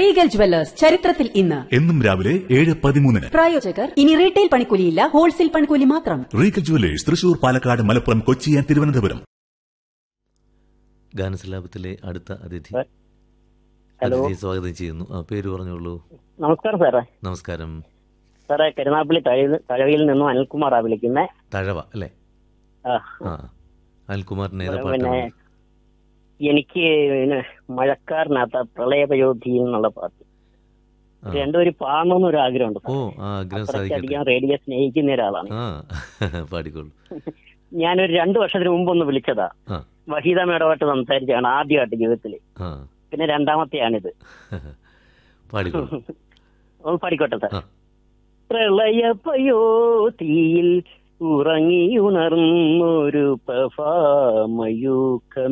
Regal jewellers ചരിത്രത്തിൽ ഇന്ന് എന്നും രാവിലെ ഏഴ് പതിമൂന്നിന് പ്രായോജകർ ഇനി റീറ്റെയിൽ പണിക്കൂലിയില്ല ഹോൾസെയിൽ പണിക്കൂലി മാത്രം Regal Jewellers Thrissur Palakkad Malappuram Kochi and Thiruvananthapuram ഗാനസലാപത്തിലെ അടുത്ത അതിഥി ഹലോ. അതിഥിയെ സ്വാഗതം ചെയ്യുന്നു ആ പേര് പറഞ്ഞോളൂ നമസ്കാരം സാറേ നമസ്കാരം സാറേ കരുനാപ്പള്ളി തഴവിൽ തഴവിയിൽ നിന്നും അനിൽകുമാറാ വിളിക്കുന്നത് തഴവ അല്ലേ ആ അനിൽകുമാറിന് ഏതാ പിന്നെ പാട്ടാണ് എനിക്ക് പിന്നെ മഴക്കാരനകത്ത പ്രളയപയോധി എന്നുള്ള പാട്ട് ആ. രണ്ടുപേരും പാടണമെന്ന് ഒരു ആഗ്രഹമുണ്ട് ഓ സാർ. ആ ആഗ്രഹം സാധിക്കട്ടെ അത്രയ്ക്കധികം റേഡിയോ സ്നേഹിക്കുന്ന ഒരാളാണ് ആ പാടിക്കോളൂ ഞാനൊരു രണ്ടു വർഷത്തിന് മുമ്പ് ഒന്ന് വിളിച്ചതാ ആ വഹീദ മേഡമായിട്ട് സംസാരിച്ചാണ് ആദ്യമായിട്ട് ജീവിതത്തിൽ ആ പിന്നെ രണ്ടാമത്തെയാണിത് പാടിക്കോളൂ ഒന്ന് പാടിക്കോട്ടെ സാർ ആ പ്രളയപയോധിയിൽ ഉറങ്ങിയുണർന്നൊരു പ്രഭാമയൂഖ